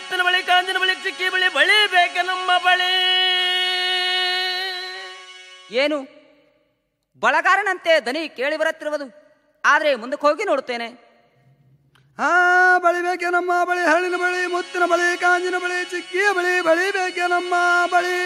ಮುತ್ತಿನ ಬಳಿ ಕಾಂಜಿನ ಬಳಿ ಚಿಕ್ಕಿ ಬಳಿ ಬಳಿ ಬೇಕೆ ನಮ್ಮ ಬಳಿ ಏನು ಬಳಗಾರನಂತೆ ದನಿ ಕೇಳಿ ಬರುತ್ತಿರುವುದು ಆದರೆ ಮುಂದಕ್ಕೆ ಹೋಗಿ ನೋಡುತ್ತೇನೆ ಆ ಬಳಿ ಬೇಕೆ ನಮ್ಮ ಬಳಿ ಹರಳಿನ ಬಳಿ ಮುತ್ತಿನ ಬಳಿ ಕಾಂಜಿನ ಬಳಿ ಚಿಕ್ಕಿಯ ಬಳಿ ಬಳಿ ಬೇಕೆ ನಮ್ಮ ಬಳಿ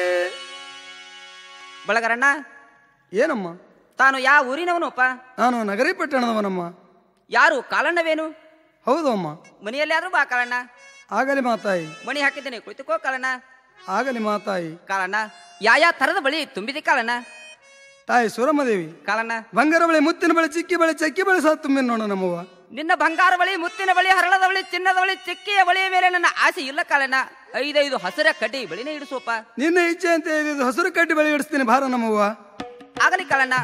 ಬಳಗಾರಣ್ಣ ಏನಮ್ಮ ತಾನು ಯಾವ ಊರಿನವನಪ್ಪ ನಾನು ನಗರಿ ಪಟ್ಟಣದವನಮ್ಮ ಯಾರು ಕಾಲಣ್ಣವೇನು ಹೌದು ಅಮ್ಮ ಮನೆಯಲ್ಲಿ ಆದ್ರೂ ಬಾ ಕಾಲಣ್ಣ ಆಗಲಿ ಮಾತಾಯಿ ಮಣಿ ಹಾಕಿದ್ದೇನೆ ಕುಳಿತುಕೋ ಕಾಲಣ್ಣ ಆಗಲಿ ಮಾತಾಯಿ ಕಾಲಣ್ಣ ಯಾ ಯಾ ಥರದ ಬಳಿ ತುಂಬಿದೆ ಕಾಲಣ್ಣ ತಾಯಿ ಸುರಮದೇವಿ ಕಾಲಣ್ಣ ಬಂಗಾರ ಬಳಿ ಮುತ್ತಿನ ಬಳಿ ಚಿಕ್ಕಿ ಬಳಿ ಚಕ್ಕಿ ಬಳಿ ಸಹ ತುಂಬಿ ನೋಡ ನಮ್ಮವ್ವ ನಿನ್ನ ಬಂಗಾರ ಬಳಿ ಮುತ್ತಿನ ಬಳಿ ಹರಳದ ಬಳಿ ಚಿನ್ನದ ಬಳಿ ಚಿಕ್ಕಿಯ ಬಳಿಯ ಮೇಲೆ ನನ್ನ ಆಸೆ ಇಲ್ಲ ಕಾಲಣ್ಣ ಐದೈದು ಹಸಿರ ಕಡ್ಡಿ ಬಳಿನೇ ಇಡಿಸೋಪ ನಿನ್ನ ಇಚ್ಛೆ ಅಂತ ಹೇಳಿದ್ದು ಹಸಿರು ಕಡ್ಡಿ ಬಳಿ ಇಡಿಸ್ತೀನಿ ಭಾರ ನಮ್ಮವ್ವ ಆಗಲಿ ಕಾಲಣ್ಣ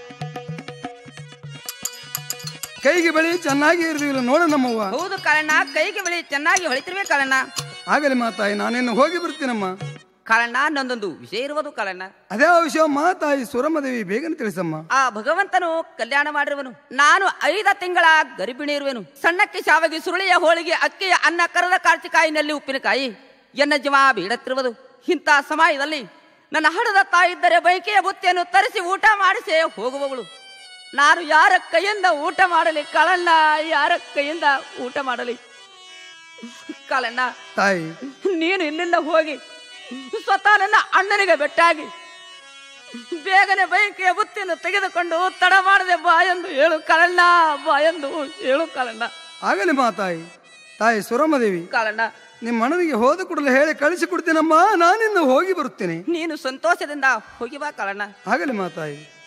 ಕೈಗೆ ಬಳಿ ಚೆನ್ನಾಗಿ ಇರ್ದಿಲ್ಲ ನೋಡ ನಮ್ಮವ್ವ ಹೌದು ಕಾಲಣ್ಣ ಕೈಗೆ ಬಳಿ ಚೆನ್ನಾಗಿ ಹೊಳಿತಿರ್ವೆ ಕಾಲಣ್ಣ ಆಗಲಿ ಮಾತಾಯಿ ನಾನಿನ್ನು ಹೋಗಿ ಬರ್ತೀನಮ್ಮ ಕಾಲಣ್ಣ ನಂದೊಂದು ವಿಷಯ ಇರುವುದು ಕಾಲಣ್ಣ ಅದೇ ವಿಷಯ ಮಾತಾಯಿ ಸುರಮದೇವಿ ಬೇಗನೆ ತಿಳಿಸಮ್ಮ ಆ ಭಗವಂತನು ಕಲ್ಯಾಣ ಮಾಡಿರುವನು ನಾನು ಐದ ತಿಂಗಳ ಗರ್ಭಿಣಿ ಇರುವೆನು ಸಣ್ಣಕ್ಕೆ ಶಾವಗಿ ಸುರುಳಿಯ ಹೋಳಿಗೆ ಅಕ್ಕಿಯ ಅನ್ನ ಕರದ ಕಾರ್ಚಿಕಾಯಿನಲ್ಲಿ ಉಪ್ಪಿನಕಾಯಿ ಎನ್ನ ಜೀವ ಬೀಡತ್ತಿರುವುದು ಇಂಥ ಸಮಯದಲ್ಲಿ ನನ್ನ ಹಡದ ತಾಯಿದ್ದರೆ ಬೈಕೆಯ ಬುತ್ತಿಯನ್ನು ತರಿಸಿ ಊಟ ಮಾಡಿಸಿ ಹೋಗುವವಳು ನಾನು ಯಾರ ಕೈಯಿಂದ ಊಟ ಮಾಡಲಿ ಕಾಳಣ್ಣ ಯಾರ ಕೈಯಿಂದ ಊಟ ಮಾಡಲಿ ಕಾಳಣ್ಣ ತಾಯಿ ನೀನು ಇಲ್ಲಿಂದ ಹೋಗಿ ಸ್ವತಃ ನನ್ನ ಅಣ್ಣನಿಗೆ ಬೆಟ್ಟಾಗಿ ಬೇಗನೆ ಬೈಕಿಯ ಬುತ್ತಿಯನ್ನು ತೆಗೆದುಕೊಂಡು ತಡ ಮಾಡದೆ ಬಾ ಎಂದು ಹೇಳು ಕಾಳಣ್ಣ ಬಾ ಎಂದು ಹೇಳು ಕಾಳಣ್ಣ ಆಗಲಿ ಮಾತಾಯಿ ತಾಯಿ ಸುರಮದೇವಿ ಕಾಳಣ್ಣ ನಿಮ್ಮ ಅಣ್ಣನಿಗೆ ಹೋದ ಕೂಡಲೇ ಹೇಳಿ ಕಳಿಸಿ ಕೊಡ್ತೀನಮ್ಮ ನಾನಿನ್ನು ಹೋಗಿ ಬರುತ್ತೇನೆ ನೀನು ಸಂತೋಷದಿಂದ ಹೋಗಿ ಬಾ ಕಾಳಣ್ಣ ಆಗಲಿ ಮಾತಾಯಿ